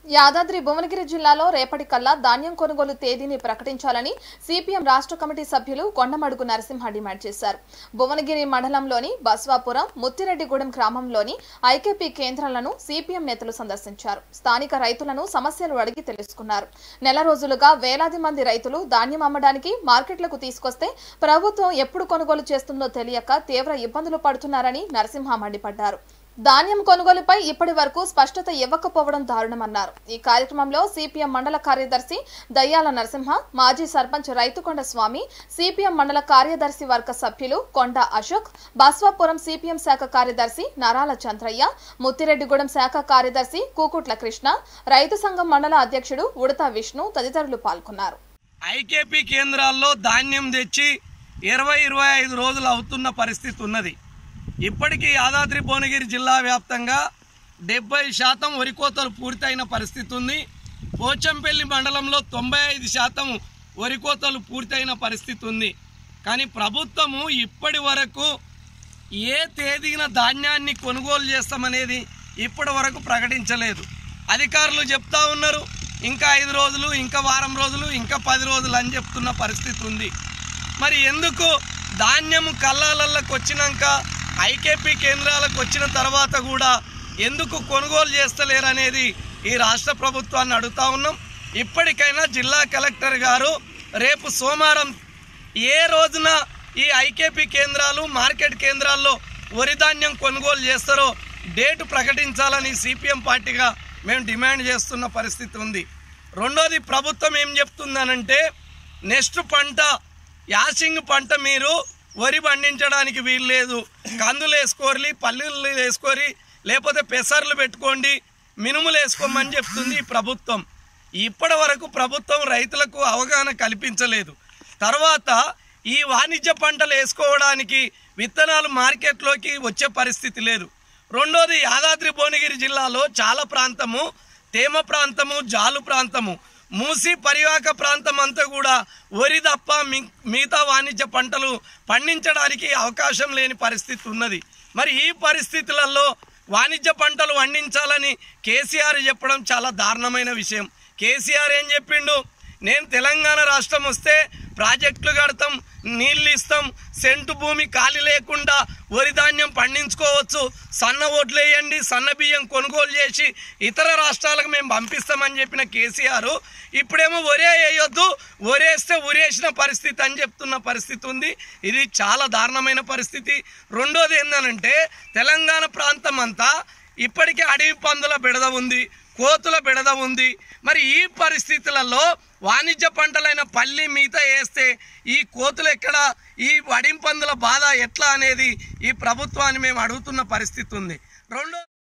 యాదాద్రి భువనగిరి జిల్లాలో రేపటి కల్లా ధాన్యం కొనుగోలు తేదీని ప్రకటించాలని సిపిఎం రాష్ట్ర కమిటీ సభ్యులు కొండమడుగు నరసింహ డిమాండ్ చేశారు భువనగిరి మండలంలోని బస్వాపురం ముత్తిరెడ్డిగూడెం గ్రామంలోని ఐకేపీ కేంద్రాలను సిపిఎం నేతలు సందర్శించారు స్థానిక రైతులను సమస్యలు అడిగి తెలుసుకున్నారు నెల రోజులుగా వేలాది మంది రైతులు ధాన్యం అమ్మడానికి మార్కెట్లకు తీసుకొస్తే ప్రభుత్వం ఎప్పుడు కొనుగోలు చేస్తుందో తెలియక తీవ్ర ఇబ్బందులు పడుతున్నారని నరసింహ మండిపడ్డారు ధాన్యం కొనుగోలుపై ఇప్పటి వరకు స్పష్టత ఇవ్వకపోవడం దారుణమన్నారు ఈ కార్యక్రమంలో సిపిఎం మండల కార్యదర్శి దయ్యాల నరసింహ మాజీ సర్పంచ్ రైతుకొండ స్వామి సిపిఎం మండల కార్యదర్శి వర్గ సభ్యులు కొండ అశోక్ బస్వాపురం సిపిఎం శాఖ కార్యదర్శి నరాల చంద్రయ్య ముత్తిరెడ్డిగూడెం శాఖ కార్యదర్శి కూకుట్ల కృష్ణ రైతు సంఘం మండల అధ్యక్షుడు ఉడత విష్ణు తదితరులు పాల్గొన్నారు ఐకేపీ కేంద్రాల్లో ధాన్యం తెచ్చి ఇరవై ఇరవై ఐదు రోజులు అవుతున్న పరిస్థితి ఉన్నది ఇప్పటికీ యాదాద్రి భువనగిరి జిల్లా వ్యాప్తంగా డెబ్బై శాతం వరి కోతలు పూర్తయిన పరిస్థితి ఉంది పోచంపల్లి మండలంలో తొంభై ఐదు శాతం వరి కోతలు పూర్తయిన పరిస్థితి ఉంది కానీ ప్రభుత్వము ఇప్పటి వరకు ఏ తేదీన ధాన్యాన్ని కొనుగోలు చేస్తామనేది ఇప్పటి వరకు ప్రకటించలేదు అధికారులు చెప్తా ఉన్నారు ఇంకా ఐదు రోజులు ఇంకా వారం రోజులు ఇంకా పది రోజులు అని చెప్తున్న పరిస్థితి ఉంది మరి ఎందుకు ధాన్యం కల్లాలకి వచ్చినాక ఐకేపీ కేంద్రాలకు వచ్చిన తర్వాత కూడా ఎందుకు కొనుగోలు చేస్తలేరు అనేది ఈ రాష్ట్ర ప్రభుత్వాన్ని అడుగుతా ఉన్నాం ఇప్పటికైనా జిల్లా కలెక్టర్ గారు రేపు సోమవారం ఏ రోజున ఈ ఐకేపీ కేంద్రాలు మార్కెట్ కేంద్రాల్లో వరి ధాన్యం కొనుగోలు చేస్తారో డేటు ప్రకటించాలని సిపిఎం పార్టీగా మేము డిమాండ్ చేస్తున్న పరిస్థితి ఉంది రెండోది ప్రభుత్వం ఏం చెప్తుందనంటే నెక్స్ట్ పంట యాసింగ్ పంట మీరు వరి పండించడానికి వీలు లేదు కందులు వేసుకోరి పల్లీలు వేసుకోరి లేకపోతే పెసర్లు పెట్టుకోండి మినుములు వేసుకోమని చెప్తుంది ఈ ప్రభుత్వం ఇప్పటి వరకు ప్రభుత్వం రైతులకు అవగాహన కల్పించలేదు తర్వాత ఈ వాణిజ్య పంటలు వేసుకోవడానికి విత్తనాలు మార్కెట్లోకి వచ్చే పరిస్థితి లేదు రెండోది యాదాద్రి భువనగిరి జిల్లాలో చాలా ప్రాంతము తేమ ప్రాంతము జాలు ప్రాంతము మూసి పరివాహక ప్రాంతం అంతా కూడా వరి తప్ప మి- మిగతా వాణిజ్య పంటలు పండించడానికి అవకాశం లేని పరిస్థితి ఉన్నది మరి ఈ పరిస్థితులలో వాణిజ్య పంటలు పండించాలని కేసీఆర్ చెప్పడం చాలా దారుణమైన విషయం కేసీఆర్ ఏం చెప్పిండు నేను తెలంగాణ రాష్ట్రం వస్తే ప్రాజెక్టులు కడతాం నీళ్ళు ఇస్తాం సెంటు భూమి ఖాళీ లేకుండా వరి ధాన్యం పండించుకోవచ్చు సన్న ఓట్లు వేయండి సన్న బియ్యం కొనుగోలు చేసి ఇతర రాష్ట్రాలకు మేము పంపిస్తామని చెప్పిన కేసీఆర్ ఇప్పుడేమో ఒరే వేయొద్దు ఒరేస్తే ఉరేసిన పరిస్థితి అని చెప్తున్న పరిస్థితి ఉంది ఇది చాలా దారుణమైన పరిస్థితి రెండోది ఏంటంటే తెలంగాణ ప్రాంతం అంతా ఇప్పటికే అడవి పందుల బెడద ఉంది కోతుల బెడద ఉంది మరి ఈ పరిస్థితులలో వాణిజ్య పంటలైన పల్లి మిగతా వేస్తే ఈ కోతులు ఎక్కడ ఈ వడింపందుల బాధ ఎట్లా అనేది ఈ ప్రభుత్వాన్ని మేము అడుగుతున్న పరిస్థితి ఉంది రెండో